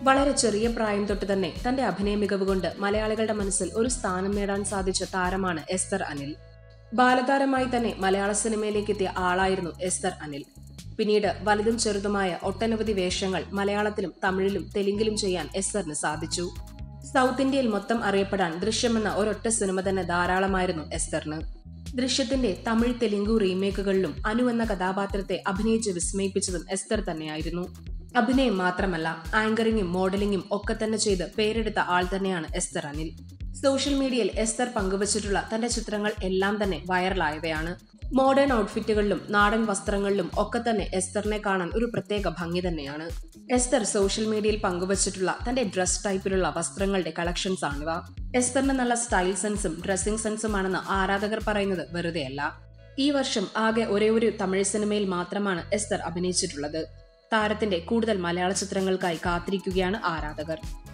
വളരെ ചെറിയ പ്രായം തൊട്ട് തന്നെ തന്റെ അഭിനയ മികവ് കൊണ്ട് മലയാളികളുടെ മനസ്സിൽ ഒരു സ്ഥാനം നേടാൻ സാധിച്ച താരമാണ് എസ്തർ അനിൽ ബാലതാരമായി തന്നെ മലയാള സിനിമയിലേക്ക് എത്തിയ ആളായിരുന്നു എസ്തർ അനിൽ പിന്നീട് വലുതും ചെറുതുമായ ഒട്ടനവധി വേഷങ്ങൾ മലയാളത്തിലും തമിഴിലും തെലുങ്കിലും ചെയ്യാൻ എസ്തറിന് സാധിച്ചു സൗത്ത് ഇന്ത്യയിൽ മൊത്തം അറിയപ്പെടാൻ ദൃശ്യമെന്ന ഒരൊറ്റ സിനിമ തന്നെ ധാരാളമായിരുന്നു എസ്തറിന് ദൃശ്യത്തിന്റെ തമിഴ് തെലുങ്കു റീമേക്കുകളിലും അനു എന്ന കഥാപാത്രത്തെ അഭിനയിച്ച് വിസ്മയിപ്പിച്ചതും എസ്തർ തന്നെയായിരുന്നു അഭിനയം മാത്രമല്ല ആങ്കറിങ്ങും മോഡലിംഗും ഒക്കെ തന്നെ ചെയ്ത് പേരെടുത്ത ആൾ തന്നെയാണ് എസ്തർ അനിൽ സോഷ്യൽ മീഡിയയിൽ എസ്തർ പങ്കുവച്ചിട്ടുള്ള തന്റെ ചിത്രങ്ങൾ എല്ലാം തന്നെ വൈറലായവയാണ് മോഡേൺ ഔട്ട്ഫിറ്റുകളിലും നാടൻ വസ്ത്രങ്ങളിലും ഒക്കെ തന്നെ എസ്തറിനെ കാണാൻ ഒരു പ്രത്യേക ഭംഗി തന്നെയാണ് എസ്തർ സോഷ്യൽ മീഡിയയിൽ പങ്കുവച്ചിട്ടുള്ള തന്റെ ഡ്രസ് ടൈപ്പിലുള്ള വസ്ത്രങ്ങളുടെ കളക്ഷൻസ് ആണിവ എസ്തറിന് നല്ല സ്റ്റൈൽ സെൻസും ഡ്രസ്സിംഗ് സെൻസുമാണെന്ന് ആരാധകർ പറയുന്നത് വെറുതെയല്ല ഈ വർഷം ആകെ ഒരേ ഒരു തമിഴ് സിനിമയിൽ മാത്രമാണ് എസ്തർ അഭിനയിച്ചിട്ടുള്ളത് താരത്തിന്റെ കൂടുതൽ മലയാള ചിത്രങ്ങൾക്കായി കാത്തിരിക്കുകയാണ് ആരാധകർ